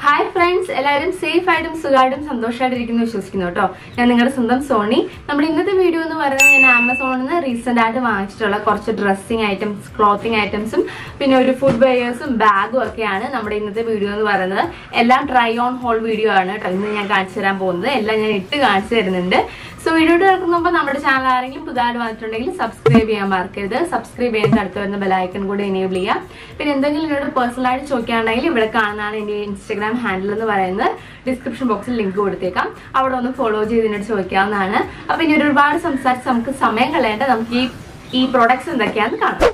hi friends എല്ലാവരും safe ആയിട്ടും സുഖമായിട്ടും സന്തോഷമായിട്ട് ഇരിക്കുന്നു വിശ്വസിക്കുന്നു കേട്ടോ ഞാൻ നിങ്ങളുടെ സ്വന്തം സോണി നമ്മുടെ ഇന്നത്തെ വീഡിയോ എന്ന് പറയുന്നത് ഞാൻ ആമസോണിൽ നിന്ന് റീസെന്റ് ആയിട്ട് വാങ്ങിച്ചിട്ടുള്ള കുറച്ച് ഡ്രസ്സിങ് ഐറ്റംസ് ക്ലോത്തിങ് ഐറ്റംസും പിന്നെ ഒരു ഫുഡ് വെയേഴ്സും ബാഗും ഒക്കെയാണ് നമ്മുടെ ഇന്നത്തെ വീഡിയോ എന്ന് പറയുന്നത് എല്ലാം ട്രൈ ഓൺ ഹോൾ വീഡിയോ ആണ് കേട്ടോ ഇന്ന് ഞാൻ കാണിച്ചു തരാൻ പോകുന്നത് എല്ലാം ഞാൻ ഇട്ട് കാണിച്ചു തരുന്നുണ്ട് സോ വീഡിയോ കേൾക്കുമ്പോൾ നമ്മുടെ ചാനൽ ആരെങ്കിലും പുതുതായിട്ട് വന്നിട്ടുണ്ടെങ്കിൽ സബ്സ്ക്രൈബ് ചെയ്യാൻ മറക്കരുത് സബ്സ്ക്രൈബ് ചെയ്യാൻ അടുത്ത് വരുന്ന ബെലൈക്കൺ കൂടെ എനേബിൾ ചെയ്യാം പിന്നെ എന്തെങ്കിലും എന്നോട് പേഴ്സണൽ ആയിട്ട് ചോദിക്കുകയാണെങ്കിൽ ഇവിടെ കാണുന്നതാണ് എൻ്റെ ഇൻസ്റ്റാഗ്രാം ഹാൻഡിൽ എന്ന് പറയുന്നത് ഡിസ്ക്രിപ്ഷൻ ബോക്സിൽ ലിങ്ക് കൊടുത്തേക്കാം അവിടെ ഒന്ന് ഫോളോ ചെയ്ത് എന്നോട് ചോദിക്കാവുന്നതാണ് അപ്പൊ ഇനി ഒരുപാട് സംസാരിച്ച് നമുക്ക് സമയം കളയേണ്ട നമുക്ക് ഈ ഈ പ്രോഡക്ട്സ് എന്തൊക്കെയാണെന്ന് കാണാം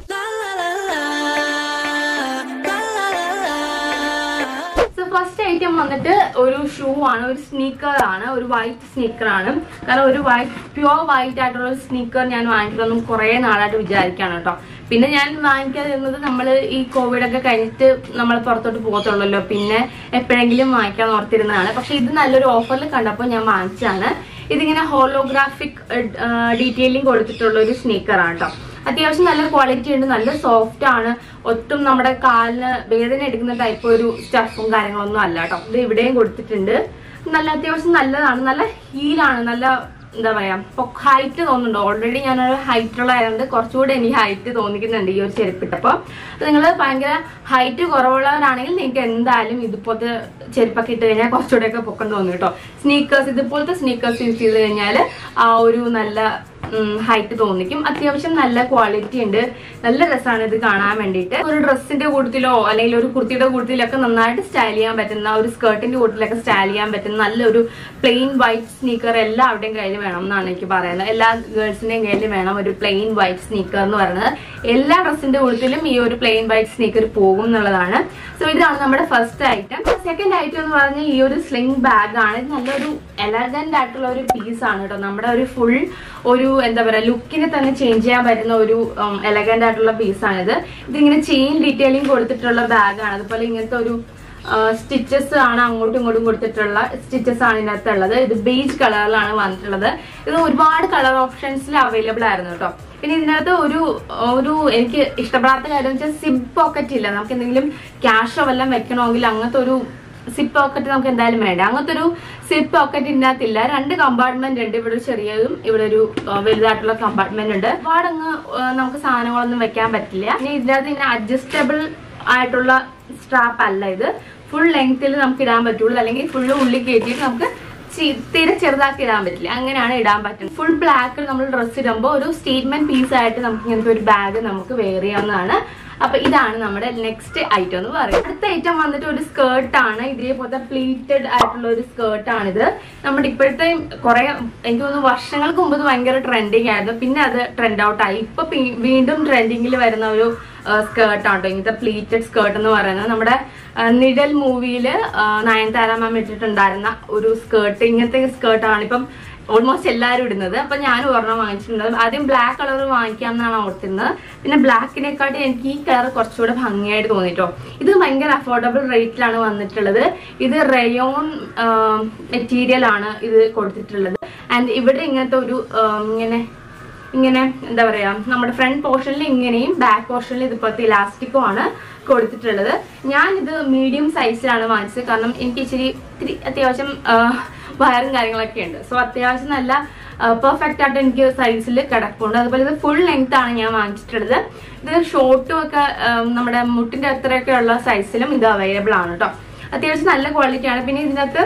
സോ ഫസ്റ്റ് ഐറ്റം വന്നിട്ട് ഒരു ഷൂ ആണ് ഒരു സ്നീക്കർ ആണ് ഒരു വൈറ്റ് സ്നീക്കർ ആണ് കാരണം ഒരു വൈറ്റ് പ്യുവർ വൈറ്റ് ആയിട്ടുള്ള ഒരു സ്നീക്കർ ഞാൻ വാങ്ങിക്കണമെന്നും കുറേ നാളായിട്ട് വിചാരിക്കാണ് കേട്ടോ പിന്നെ ഞാൻ വാങ്ങിക്കാതിരുന്നത് നമ്മൾ ഈ കോവിഡ് ഒക്കെ കഴിഞ്ഞിട്ട് നമ്മൾ പുറത്തോട്ട് പോകത്തുള്ളല്ലോ പിന്നെ എപ്പോഴെങ്കിലും വാങ്ങിക്കാൻ ഓർത്തിരുന്നതാണ് പക്ഷെ ഇത് നല്ലൊരു ഓഫറിൽ കണ്ടപ്പോൾ ഞാൻ വാങ്ങിച്ചതാണ് ഇതിങ്ങനെ ഹോളോഗ്രാഫിക് ഡീറ്റെയിലിംഗ് കൊടുത്തിട്ടുള്ള ഒരു സ്നീക്കറാണ് കേട്ടോ അത്യാവശ്യം നല്ല ക്വാളിറ്റി ഉണ്ട് നല്ല സോഫ്റ്റ് ആണ് ഒട്ടും നമ്മുടെ കാലിന് വേദന എടുക്കുന്ന ടൈപ്പ് ഒരു സ്റ്റഫും കാര്യങ്ങളൊന്നും അല്ല കേട്ടോ ഇത് ഇവിടെയും കൊടുത്തിട്ടുണ്ട് നല്ല അത്യാവശ്യം നല്ലതാണ് നല്ല ഹീലാണ് നല്ല എന്താ പറയാ ഹൈറ്റ് തോന്നുന്നുണ്ട് ഓൾറെഡി ഞാനൊരു ഹൈറ്റ് ഉള്ളതായതുകൊണ്ട് കുറച്ചുകൂടി എനിക്ക് ഹൈറ്റ് തോന്നിക്കുന്നുണ്ട് ഈ ഒരു ചെരുപ്പിട്ടപ്പോൾ നിങ്ങൾ ഭയങ്കര ഹൈറ്റ് കുറവുള്ളവരാണെങ്കിൽ നിങ്ങൾക്ക് എന്തായാലും ഇതുപോലത്തെ ചെരുപ്പൊക്കെ ഇട്ട് കഴിഞ്ഞാൽ കുറച്ചുകൂടെയൊക്കെ പൊക്കം തോന്നും കേട്ടോ സ്നീക്കേഴ്സ് ഇതുപോലത്തെ സ്നീക്കേഴ്സ് യൂസ് ചെയ്ത് കഴിഞ്ഞാൽ ആ ഒരു നല്ല ഹൈറ്റ് തോന്നിക്കും അത്യാവശ്യം നല്ല ക്വാളിറ്റി ഉണ്ട് നല്ല രസമാണ് ഇത് കാണാൻ വേണ്ടിയിട്ട് ഒരു ഡ്രസ്സിന്റെ കൂട്ടത്തിലോ അല്ലെങ്കിൽ ഒരു കുർത്തിയുടെ കൂട്ടത്തിലൊക്കെ നന്നായിട്ട് സ്റ്റൈൽ ചെയ്യാൻ പറ്റുന്ന ഒരു സ്കേർട്ടിന്റെ കൂട്ടത്തിലൊക്കെ സ്റ്റൈൽ ചെയ്യാൻ പറ്റുന്ന നല്ലൊരു പ്ലെയിൻ വൈറ്റ് സ്നീക്കർ എല്ലാവരുടെയും കയ്യിൽ വേണം എന്നാണ് എനിക്ക് പറയുന്നത് എല്ലാ ഗേൾസിന്റെയും കയ്യിൽ വേണം ഒരു പ്ലെയിൻ വൈറ്റ് സ്നീക്കർ എന്ന് പറയുന്നത് എല്ലാ ഡ്രസ്സിന്റെ കൂട്ടത്തിലും ഈ ഒരു പ്ലെയിൻ വൈറ്റ് സ്നീക്കർ പോകും എന്നുള്ളതാണ് സോ ഇതാണ് നമ്മുടെ ഫസ്റ്റ് ഐറ്റം സെക്കൻഡ് ഐറ്റം എന്ന് പറഞ്ഞാൽ ഈ ഒരു സ്ലിംഗ് ബാഗ് ആണ് ഇത് നല്ലൊരു എലഗന്റ് ആയിട്ടുള്ള ഒരു പീസ് ആണ് കേട്ടോ നമ്മുടെ ഒരു ഫുൾ ഒരു എന്താ പറയാ ലുക്കിനെ തന്നെ ചേഞ്ച് ചെയ്യാൻ പറ്റുന്ന ഒരു എലഗന്റ് ആയിട്ടുള്ള പീസാണിത് ഇതിങ്ങനെ ചെയിൻ ഡീറ്റെയിലിംഗ് കൊടുത്തിട്ടുള്ള ബാഗാണ് അതുപോലെ ഇങ്ങനത്തെ ഒരു സ്റ്റിച്ചസ് ആണ് അങ്ങോട്ടും ഇങ്ങോട്ടും കൊടുത്തിട്ടുള്ള സ്റ്റിച്ചസ് ആണ് ഇതിനകത്ത് ഉള്ളത് ഇത് ബേജ് കളറിലാണ് വന്നിട്ടുള്ളത് ഇത് ഒരുപാട് കളർ ഓപ്ഷൻസിൽ അവൈലബിൾ ആയിരുന്നു കേട്ടോ പിന്നെ ഇതിനകത്ത് ഒരു ഒരു എനിക്ക് ഇഷ്ടപ്പെടാത്ത കാര്യം വെച്ചാൽ സിബ് പോക്കറ്റ് ഇല്ല നമുക്ക് എന്തെങ്കിലും ക്യാഷോ വല്ലതും വെക്കണമെങ്കിൽ അങ്ങനത്തെ ഒരു സിപ്പ് പോക്കറ്റ് നമുക്ക് എന്തായാലും വേണ്ട അങ്ങനത്തെ ഒരു സിപ്പ് പോക്കറ്റ് ഇതിനകത്തില്ല രണ്ട് കമ്പാർട്ട്മെന്റ് ഉണ്ട് ഇവിടെ ഒരു ചെറിയതും ഇവിടെ ഒരു വലുതായിട്ടുള്ള കമ്പാർട്ട്മെന്റ് ഉണ്ട് ഒരുപാട് അങ്ങ് നമുക്ക് സാധനങ്ങളൊന്നും വെക്കാൻ പറ്റില്ല പിന്നെ ഇതിനകത്ത് ഇങ്ങനെ അഡ്ജസ്റ്റബിൾ ആയിട്ടുള്ള സ്ട്രാപ്പ് അല്ല ഇത് ഫുൾ ലെങ്ത്തിൽ നമുക്ക് ഇടാൻ പറ്റുള്ളൂ അല്ലെങ്കിൽ ഫുള്ള് ഉള്ളിൽ കയറ്റിയിട്ട് നമുക്ക് തീരെ ചെറുതാക്കി ഇടാൻ പറ്റില്ല അങ്ങനെയാണ് ഇടാൻ പറ്റുന്നത് ഫുൾ ബ്ലാക്കിൽ നമ്മൾ ഡ്രസ്സ് ഇടുമ്പോൾ ഒരു സ്റ്റേറ്റ്മെന്റ് പീസ് ആയിട്ട് നമുക്ക് ഇങ്ങനത്തെ ഒരു ബാഗ് നമുക്ക് വെയർ ചെയ്യാവുന്നതാണ് അപ്പൊ ഇതാണ് നമ്മുടെ നെക്സ്റ്റ് ഐറ്റം എന്ന് പറയുന്നത് അടുത്ത ഐറ്റം വന്നിട്ട് ഒരു സ്കേർട്ട് ആണ് ഇതേപോലത്തെ പ്ലീറ്റഡ് ആയിട്ടുള്ള ഒരു സ്കേർട്ട് ആണിത് നമ്മുടെ ഇപ്പോഴത്തെ കുറെ എനിക്ക് തോന്നുന്നു വർഷങ്ങൾക്ക് മുമ്പ് ഇത് ഭയങ്കര ട്രെൻഡിങ് ആയിരുന്നു പിന്നെ അത് ട്രെൻഡ് ഔട്ട് ആയി ഇപ്പൊ വീണ്ടും ട്രെൻഡിങ്ങിൽ വരുന്ന ഒരു സ്കേർട്ട് ആണ് ഇങ്ങനത്തെ പ്ലീറ്റഡ് സ്കേർട്ട് എന്ന് പറയുന്നത് നമ്മുടെ നിഴൽ മൂവിയിൽ നയൻതാര മാം ഇട്ടിട്ടുണ്ടായിരുന്ന ഒരു സ്കേർട്ട് ഇങ്ങനത്തെ സ്കേർട്ടാണ് ഇപ്പം ഓൾമോസ്റ്റ് എല്ലാവരും ഇടുന്നത് അപ്പൊ ഞാനും ഒരെണ്ണം വാങ്ങിച്ചിട്ടുണ്ട് ആദ്യം ബ്ലാക്ക് കളർ വാങ്ങിക്കാമെന്നാണ് ഓർത്തിരുന്നത് പിന്നെ ബ്ലാക്കിനെക്കാട്ടി എനിക്ക് ഈ കളർ കുറച്ചുകൂടെ ഭംഗിയായിട്ട് തോന്നിട്ടോ ഇത് ഭയങ്കര അഫോർഡബിൾ റേറ്റിലാണ് വന്നിട്ടുള്ളത് ഇത് റയോൺ മെറ്റീരിയൽ ആണ് ഇത് കൊടുത്തിട്ടുള്ളത് ആൻഡ് ഇവിടെ ഇങ്ങനത്തെ ഒരു ഇങ്ങനെ ഇങ്ങനെ എന്താ പറയാ നമ്മുടെ ഫ്രണ്ട് പോർഷനിൽ ഇങ്ങനെയും ബാക്ക് പോർഷനിൽ ഇതുപോലത്തെ ഇലാസ്റ്റിക്കും ആണ് കൊടുത്തിട്ടുള്ളത് ഞാൻ ഇത് മീഡിയം സൈസിലാണ് വാങ്ങിച്ചത് കാരണം എനിക്ക് ഇച്ചിരി ഇത്തിരി അത്യാവശ്യം വയറും കാര്യങ്ങളൊക്കെ ഉണ്ട് സോ അത്യാവശ്യം നല്ല പെർഫെക്റ്റ് ആയിട്ട് എനിക്ക് സൈസിൽ കിടപ്പുണ്ട് അതുപോലെ ഇത് ഫുൾ ലെങ്ത് ആണ് ഞാൻ വാങ്ങിച്ചിട്ടുള്ളത് ഇത് ഷോർട്ടും ഒക്കെ നമ്മുടെ മുട്ടിന്റെ അത്രയൊക്കെ ഉള്ള സൈസിലും ഇത് അവൈലബിൾ ആണ് കേട്ടോ അത്യാവശ്യം നല്ല ക്വാളിറ്റിയാണ് പിന്നെ ഇതിനകത്ത്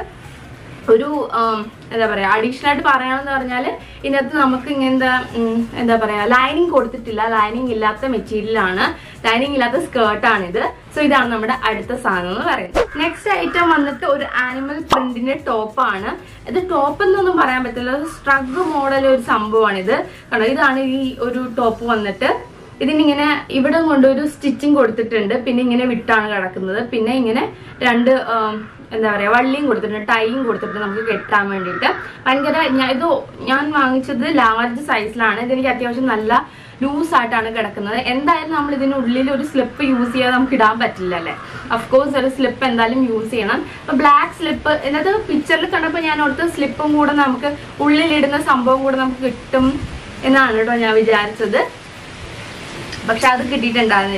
ഒരു എന്താ പറയാ അഡീഷണൽ ആയിട്ട് പറയണമെന്ന് പറഞ്ഞാൽ ഇതിനകത്ത് നമുക്ക് ഇങ്ങനത്തെ എന്താ പറയാ ലൈനിങ് കൊടുത്തിട്ടില്ല ലൈനിങ് ഇല്ലാത്ത മെറ്റീരിയൽ ആണ് ലൈനിങ് ഇല്ലാത്ത സ്കേർട്ടാണ് ഇത് സോ ഇതാണ് നമ്മുടെ അടുത്ത സാധനം എന്ന് പറയുന്നത് നെക്സ്റ്റ് ഐറ്റം വന്നിട്ട് ഒരു ആനിമൽ പ്രിന്റിന്റെ ടോപ്പാണ് ഇത് ടോപ്പ് എന്നൊന്നും പറയാൻ പറ്റില്ല സ്ട്രഗ് മോഡൽ ഒരു സംഭവമാണ് ഇത് കണ്ടോ ഇതാണ് ഈ ഒരു ടോപ്പ് വന്നിട്ട് ഇതിനിങ്ങനെ ഇവിടെ കൊണ്ടൊരു സ്റ്റിച്ചിങ് കൊടുത്തിട്ടുണ്ട് പിന്നെ ഇങ്ങനെ വിട്ടാണ് കിടക്കുന്നത് പിന്നെ ഇങ്ങനെ രണ്ട് എന്താ പറയാ വള്ളിയും കൊടുത്തിട്ടുണ്ട് ടൈയും കൊടുത്തിട്ടുണ്ട് നമുക്ക് കെട്ടാൻ വേണ്ടിയിട്ട് ഭയങ്കര ഞാൻ ഇത് ഞാൻ വാങ്ങിച്ചത് ലാർജ് സൈസിലാണ് ഇതെനിക്ക് അത്യാവശ്യം നല്ല ലൂസ് ആയിട്ടാണ് കിടക്കുന്നത് എന്തായാലും നമ്മൾ ഇതിനുള്ളിൽ ഒരു സ്ലിപ്പ് യൂസ് ചെയ്യാതെ നമുക്ക് ഇടാൻ പറ്റില്ല അല്ലേ അഫ്കോഴ്സ് ഒരു സ്ലിപ്പ് എന്തായാലും യൂസ് ചെയ്യണം അപ്പൊ ബ്ലാക്ക് സ്ലിപ്പ് ഇതിനകത്ത് പിക്ചറിൽ കണ്ടപ്പോൾ ഞാൻ ഓർത്ത് സ്ലിപ്പും കൂടെ നമുക്ക് ഉള്ളിലിടുന്ന സംഭവം കൂടെ നമുക്ക് കിട്ടും എന്നാണ് കേട്ടോ ഞാൻ വിചാരിച്ചത് പക്ഷെ അത് കിട്ടിയിട്ടുണ്ടായിരുന്നില്ല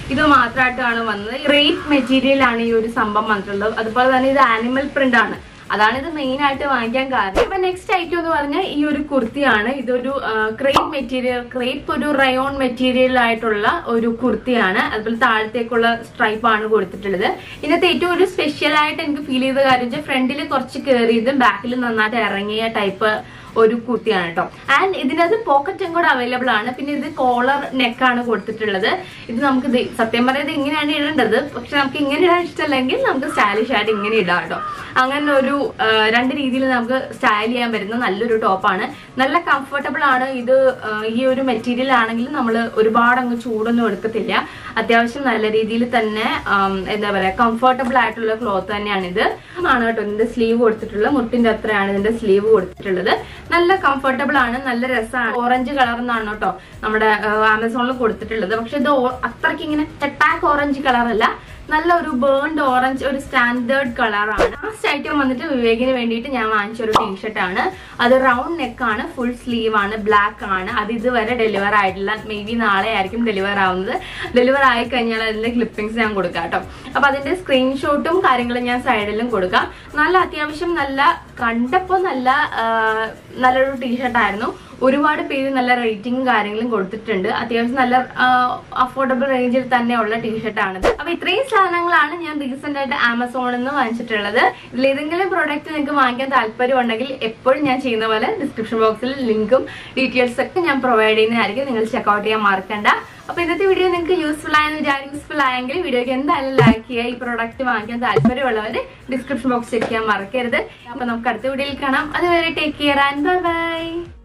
ഇത് മാത്രമായിട്ടാണ് വന്നത് റേറ്റ് മെറ്റീരിയൽ ആണ് ഈ ഒരു സംഭവം വന്നിട്ടുള്ളത് അതുപോലെ തന്നെ ഇത് ആനിമൽ പ്രിന്റ് ആണ് അതാണ് ഇത് മെയിൻ ആയിട്ട് വാങ്ങിക്കാൻ കാരണം ഇപ്പൊ നെക്സ്റ്റ് ഐറ്റം എന്ന് പറഞ്ഞാൽ ഈ ഒരു കുർത്തിയാണ് ഇതൊരു ക്രേപ്പ് മെറ്റീരിയൽ ക്രേപ്പ് ഒരു റയോൺ മെറ്റീരിയൽ ആയിട്ടുള്ള ഒരു കുർത്തിയാണ് അതുപോലെ താഴത്തേക്കുള്ള സ്ട്രൈപ്പ് ആണ് കൊടുത്തിട്ടുള്ളത് ഇതിനകത്ത് ഏറ്റവും ഒരു സ്പെഷ്യൽ ആയിട്ട് എനിക്ക് ഫീൽ ചെയ്ത കാര്യം വെച്ചാൽ ഫ്രണ്ടിൽ കുറച്ച് കയറിയത് ബാക്കിൽ നന്നായിട്ട് ഇറങ്ങിയ ടൈപ്പ് ഒരു കുർത്തിയാണ് കേട്ടോ ആൻഡ് ഇതിനകത്ത് പോക്കറ്റും കൂടെ അവൈലബിൾ ആണ് പിന്നെ ഇത് കോളർ നെക്കാണ് കൊടുത്തിട്ടുള്ളത് ഇത് നമുക്ക് ദേ- സത്യം പറയുന്നത് ഇങ്ങനെയാണ് ഇടേണ്ടത് പക്ഷെ നമുക്ക് ഇങ്ങനെ ഇടാൻ ഇഷ്ടമല്ലെങ്കിൽ നമുക്ക് സ്റ്റൈലിഷ് ആയിട്ട് ഇങ്ങനെ ഇടാം കേട്ടോ അങ്ങനെ ഒരു ആ, രണ്ട് രീതിയിൽ നമുക്ക് സ്റ്റൈൽ ചെയ്യാൻ പറ്റുന്ന നല്ലൊരു ടോപ്പാണ് നല്ല കംഫർട്ടബിൾ ആണ് ഇത് ആ, ഈ ഒരു മെറ്റീരിയൽ ആണെങ്കിൽ നമ്മൾ ഒരുപാട് അങ്ങ് ചൂടൊന്നും എടുക്കത്തില്ല അത്യാവശ്യം നല്ല രീതിയിൽ തന്നെ ആം, എന്താ പറയാ കംഫർട്ടബിൾ ആയിട്ടുള്ള ക്ലോത്ത് തന്നെയാണ് ഇത് ആണ് കേട്ടോ ഇതിന്റെ സ്ലീവ് കൊടുത്തിട്ടുള്ളത് മുട്ടിന്റെ അത്രയാണ് ഇതിന്റെ സ്ലീവ് കൊടുത്തിട്ടുള്ളത് നല്ല കംഫർട്ടബിൾ ആണ് നല്ല രസമാണ് ഓറഞ്ച് കളർ എന്നാണ് കേട്ടോ നമ്മുടെ ആമസോണിൽ കൊടുത്തിട്ടുള്ളത് പക്ഷെ ഇത് ഓ- അത്രയ്ക്ക് ഇങ്ങനെ ടെട്ടാക്ക് ഓറഞ്ച് കളർ അല്ല നല്ല ഒരു ബേൺഡ് ഓറഞ്ച് ഒരു സ്റ്റാൻഡേർഡ് കളറാണ് ലാസ്റ്റ് ഐറ്റം വന്നിട്ട് വിവേകിന് വേണ്ടിയിട്ട് ഞാൻ വാങ്ങിച്ച ഒരു ടീഷർട്ട് ആണ് അത് റൗണ്ട് നെക്ക് ആണ് ഫുൾ സ്ലീവ് ആണ് ബ്ലാക്ക് ആണ് അത് ഇതുവരെ ഡെലിവർ ആയിട്ടില്ല മേ ബി നാളെ ആയിരിക്കും ഡെലിവർ ആവുന്നത് ഡെലിവർ ആയി കഴിഞ്ഞാൽ അതിന്റെ ക്ലിപ്പിംഗ്സ് ഞാൻ കൊടുക്കാം കേട്ടോ അപ്പൊ അതിന്റെ സ്ക്രീൻഷോട്ടും കാര്യങ്ങളും ഞാൻ സൈഡിലും കൊടുക്കാം നല്ല അത്യാവശ്യം നല്ല കണ്ടപ്പോ നല്ല ആ, നല്ലൊരു ടീഷർട്ട് ആയിരുന്നു ഒരുപാട് പേര് നല്ല റേറ്റിംഗും കാര്യങ്ങളും കൊടുത്തിട്ടുണ്ട് അത്യാവശ്യം നല്ല അഫോർഡബിൾ റേഞ്ചിൽ തന്നെയുള്ള ടീഷർട്ടാണിത് അപ്പൊ ഇത്രയും സാധനങ്ങളാണ് ഞാൻ റീസെന്റ് ആയിട്ട് ആമസോണിൽ നിന്ന് വാങ്ങിച്ചിട്ടുള്ളത് ഇതിൽ ഏതെങ്കിലും പ്രോഡക്റ്റ് നിങ്ങൾക്ക് വാങ്ങിക്കാൻ താല്പര്യം ഉണ്ടെങ്കിൽ എപ്പോഴും ഞാൻ ചെയ്യുന്ന പോലെ ഡിസ്ക്രിപ്ഷൻ ബോക്സിൽ ലിങ്കും ഡീറ്റെയിൽസ് ഒക്കെ ഞാൻ പ്രൊവൈഡ് ചെയ്യുന്നതായിരിക്കും നിങ്ങൾ ചെക്കൗട്ട് ചെയ്യാൻ മറക്കണ്ട അപ്പൊ ഇന്നത്തെ വീഡിയോ നിങ്ങൾക്ക് യൂസ്ഫുൾ ആയെന്ന് വിചാരിക്കും യൂസ്ഫുൾ ആയെങ്കിൽ വീഡിയോക്ക് എന്തായാലും ലൈക്ക് ചെയ്യുക ഈ പ്രോഡക്റ്റ് വാങ്ങിക്കാൻ താല്പര്യമുള്ളവർ ഡിസ്ക്രിപ്ഷൻ ബോക്സ് ചെക്ക് ചെയ്യാൻ മറക്കരുത് അപ്പൊ നമുക്ക് അടുത്ത വീഡിയോയിൽ കാണാം അതുവരെ take care and bye by